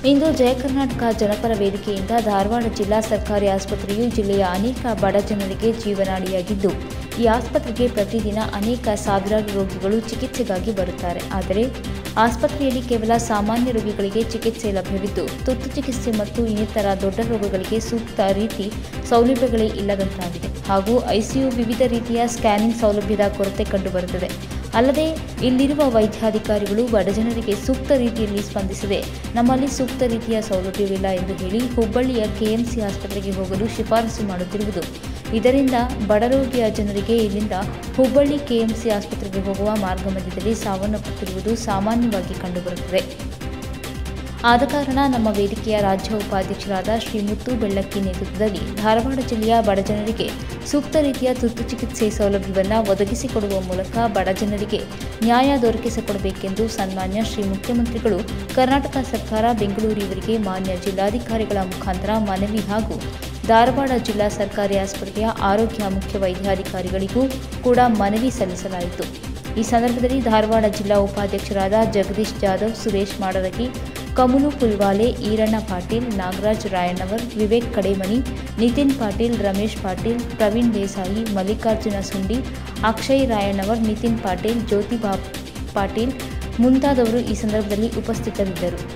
ಇಂದು ಜಯ ಕರ್ನಾಟಕ ಜನಪರ ವೇದಿಕೆಯಿಂದ ಧಾರವಾಡ ಜಿಲ್ಲಾ ಸರ್ಕಾರಿ ಆಸ್ಪತ್ರೆಯು ಜಿಲ್ಲೆಯ ಅನೇಕ ಬಡ ಜನರಿಗೆ ಜೀವನಾಡಿಯಾಗಿದ್ದು ಈ ಆಸ್ಪತ್ರೆಗೆ ಪ್ರತಿದಿನ ಅನೇಕ ಸಾವಿರಾರು ರೋಗಿಗಳು ಚಿಕಿತ್ಸೆಗಾಗಿ ಬರುತ್ತಾರೆ ಆದರೆ ಆಸ್ಪತ್ರೆಯಲ್ಲಿ ಕೇವಲ ಸಾಮಾನ್ಯ ರೋಗಿಗಳಿಗೆ ಚಿಕಿತ್ಸೆ ಲಭ್ಯವಿದ್ದು ತುರ್ತು ಚಿಕಿತ್ಸೆ ಮತ್ತು ಇನ್ನಿತರ ದೊಡ್ಡ ರೋಗಗಳಿಗೆ ಸೂಕ್ತ ರೀತಿ ಸೌಲಭ್ಯಗಳೇ ಇಲ್ಲದಂತಾಗಿದೆ ಹಾಗೂ ಐಸಿಯು ವಿವಿಧ ರೀತಿಯ ಸ್ಕ್ಯಾನಿಂಗ್ ಸೌಲಭ್ಯದ ಕೊರತೆ ಕಂಡುಬರುತ್ತದೆ ಅಲ್ಲದೆ ಇಲ್ಲಿರುವ ವೈದ್ಯಾಧಿಕಾರಿಗಳು ಬಡಜನರಿಗೆ ಸೂಕ್ತ ರೀತಿಯಲ್ಲಿ ಸ್ಪಂದಿಸದೆ ನಮ್ಮಲ್ಲಿ ಸೂಕ್ತ ರೀತಿಯ ಸೌಲಭ್ಯವಿಲ್ಲ ಎಂದು ಹೇಳಿ ಹುಬ್ಬಳ್ಳಿಯ ಕೆಎಂಸಿ ಆಸ್ಪತ್ರೆಗೆ ಹೋಗಲು ಶಿಫಾರಸು ಮಾಡುತ್ತಿರುವುದು ಇದರಿಂದ ಬಡರೋಗಿಯ ಜನರಿಗೆ ಇಲ್ಲಿಂದ ಹುಬ್ಬಳ್ಳಿ ಕೆಎಂಸಿ ಆಸ್ಪತ್ರೆಗೆ ಹೋಗುವ ಮಾರ್ಗ ಮಧ್ಯದಲ್ಲಿ ಸಾವನ್ನಪ್ಪುತ್ತಿರುವುದು ಸಾಮಾನ್ಯವಾಗಿ ಕಂಡುಬರುತ್ತದೆ ಆದ ಕಾರಣ ನಮ್ಮ ವೇದಿಕೆಯ ರಾಜ್ಯ ಉಪಾಧ್ಯಕ್ಷರಾದ ಶ್ರೀ ಮುತ್ತು ಬೆಳ್ಳಕ್ಕಿ ನೇತೃತ್ವದಲ್ಲಿ ಧಾರವಾಡ ಜಿಲ್ಲೆಯ ಬಡಜನರಿಗೆ ಸೂಕ್ತ ರೀತಿಯ ತುರ್ತು ಚಿಕಿತ್ಸೆ ಸೌಲಭ್ಯವನ್ನು ಒದಗಿಸಿಕೊಡುವ ಮೂಲಕ ಬಡಜನರಿಗೆ ನ್ಯಾಯ ದೊರಕಿಸಿಕೊಡಬೇಕೆಂದು ಸನ್ಮಾನ್ಯ ಶ್ರೀ ಮುಖ್ಯಮಂತ್ರಿಗಳು ಕರ್ನಾಟಕ ಸರ್ಕಾರ ಬೆಂಗಳೂರಿವರಿಗೆ ಮಾನ್ಯ ಜಿಲ್ಲಾಧಿಕಾರಿಗಳ ಮುಖಾಂತರ ಮನವಿ ಹಾಗೂ ಧಾರವಾಡ ಜಿಲ್ಲಾ ಸರ್ಕಾರಿ ಆಸ್ಪತ್ರೆಯ ಆರೋಗ್ಯ ಮುಖ್ಯ ವೈದ್ಯಾಧಿಕಾರಿಗಳಿಗೂ ಕೂಡ ಮನವಿ ಸಲ್ಲಿಸಲಾಯಿತು ಈ ಸಂದರ್ಭದಲ್ಲಿ ಧಾರವಾಡ ಜಿಲ್ಲಾ ಉಪಾಧ್ಯಕ್ಷರಾದ ಜಗದೀಶ್ ಜಾಧವ್ ಸುರೇಶ್ ಮಾಡರಗಿ ಕಮಲು ಪುಲ್ವಾಲೆ ಈರಣ್ಣ ಪಾಟೀಲ್ ನಾಗರಾಜ್ ರಾಯಣ್ಣವರ್ ವಿವೇಕ್ ಕಡೇಮನಿ ನಿತಿನ್ ಪಾಟೀಲ್ ರಮೇಶ್ ಪಾಟೀಲ್ ಪ್ರವೀಣ್ ದೇಸಾಯಿ ಮಲ್ಲಿಕಾರ್ಜುನ ಸುಂಡಿ ಅಕ್ಷಯ್ ರಾಯಣ್ಣವರ್ ನಿತಿನ್ ಪಾಟೀಲ್ ಜ್ಯೋತಿ ಬಾ ಪಾಟೀಲ್ ಮುಂತಾದವರು ಈ ಸಂದರ್ಭದಲ್ಲಿ ಉಪಸ್ಥಿತರಿದ್ದರು